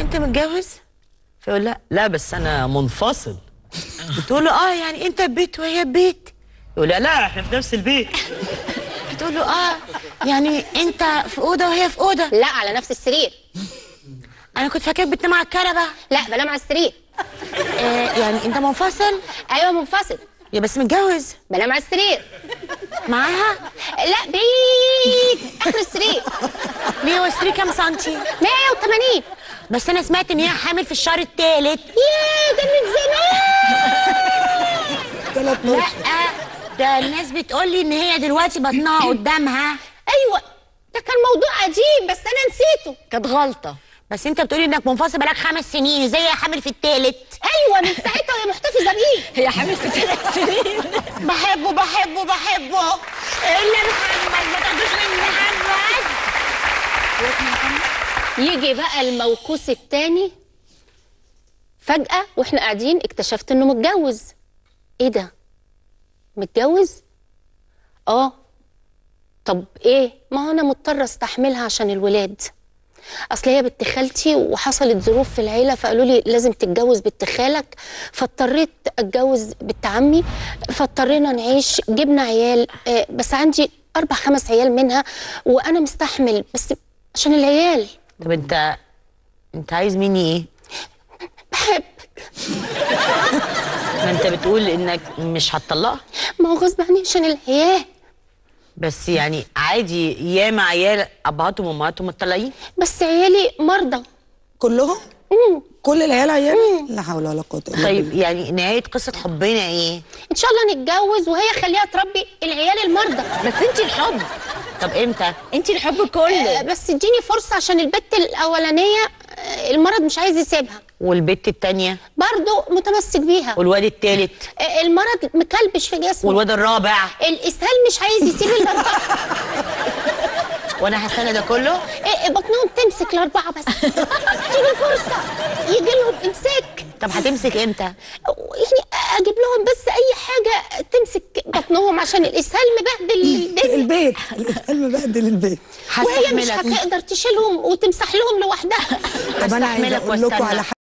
انت متجوز فيقول لا لا بس انا منفصل بتقول له اه يعني انت ببيت وهي ببيت يقول لا لا احنا في نفس البيت بتقول له اه يعني انت في اوضه وهي في اوضه لا على نفس السرير انا كنت فاكرك بتنام على الكنبه لا بنام على السرير آه يعني انت منفصل ايوه منفصل يا بس متجوز بنام على السرير معاها لا بعيد اخر السرير ليه هو السرير كام سنتي 180 بس انا سمعت ان هي حامل في الشهر الثالث ياه ده من زمان لا ده الناس بتقول لي ان هي دلوقتي بطنها قدامها ايوه ده كان موضوع قديم بس انا نسيته كانت غلطه بس انت بتقولي انك منفصل بقالك خمس سنين ازاي هي حامل في الثالث ايوه من ساعتها وهي محتفظه بيه هي حامل في ثلاث سنين بحبه بحبه بحبه الا محمد ما تاخدوش مني محمد يجي بقى الموكوس التاني فجأة واحنا قاعدين اكتشفت انه متجوز ايه ده متجوز اه طب ايه ما هو انا مضطرة استحملها عشان الولاد اصل هي بنت خالتي وحصلت ظروف في العيله فقالوا لي لازم تتجوز بنت خالك فاضطريت اتجوز بنت عمي فاضطرينا نعيش جبنا عيال آه، بس عندي اربع خمس عيال منها وانا مستحمل بس عشان العيال طب انت انت عايز مني ايه بحبك ما انت بتقول انك مش هتطلقها ما هو غصب عني عشان العيال بس يعني عادي ياما عيال ابهاتهم وامهاتهم مطلقين بس عيالي مرضى كلهم كل العيال عيال لا حول ولا قوه الا بالله طيب يعني نهايه قصه حبنا ايه ان شاء الله نتجوز وهي خليها تربي العيال المرضى بس انت الحب طب امتى انت الحب آه، كله بس اديني فرصه عشان البت الاولانيه آه، المرض مش عايز يسيبها والبت التانية برضه متمسك بيها والواد التالت آه، المرض مكلبش في جسمه والواد الرابع الاسهال مش عايز يسيب الاربعه وانا هستنى ده كله آه، بطنهم تمسك الاربعه بس اديني فرصه يجي لهم امساك طب هتمسك امتى يعني اجيب لهم بس اي حاجه تمسك بطنهم عشان الاسهال مبهدل الدنيا البيت الاسهال مبهدل البيت وهي مش هستحملك هتقدر تشيلهم وتمسح لهم لوحدها طب انا عايزه هستحملك اقول لكم واستنى. على